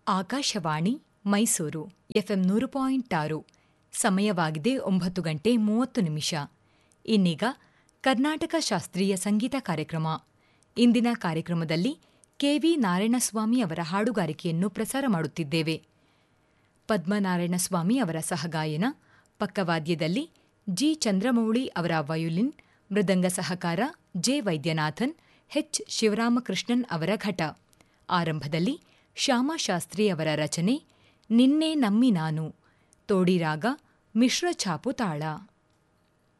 Akashvani Mysuru FM ನೂರು point ಆರು ಸಮಯವಾಗಿದೆ ಒಂಬತ್ತು ಗಂಟೆ ಮೂವತ್ತು ನಿಮಿಷ ಇನ್ನೀಗ ಕರ್ನಾಟಕ ಶಾಸ್ತ್ರೀಯ ಸಂಗೀತ ಕಾರ್ಯಕ್ರಮ ಇಂದಿನ ಕಾರ್ಯಕ್ರಮದಲ್ಲಿ ಕೆವಿ ನಾರಾಯಣಸ್ವಾಮಿ ಅವರ ಹಾಡುಗಾರಿಕೆಯನ್ನು ಪ್ರಸಾರ ಮಾಡುತ್ತಿದ್ದೇವೆ ಪದ್ಮನಾರಾಯಣಸ್ವಾಮಿ ಅವರ ಸಹಗಾಯನ ಪಕ್ಕವಾದ್ಯದಲ್ಲಿ ಜಿ ಚಂದ್ರಮೌಳಿ ಅವರ ವಯೋಲಿನ್ ಮೃದಂಗ ಸಹಕಾರ ಜೆ ವೈದ್ಯನಾಥನ್ ಎಚ್ ಶಿವರಾಮಕೃಷ್ಣನ್ ಅವರ ಘಟ ಆರಂಭದಲ್ಲಿ ಶ್ಯಾಮಶಾಸ್ತ್ರಿ ಅವರ ರಚನೆ ನಿನ್ನೆ ನಮ್ಮಿ ನಾನು ತೋಡಿರಾಗ ಮಿಶ್ರ ಛಾಪು ತಾಳ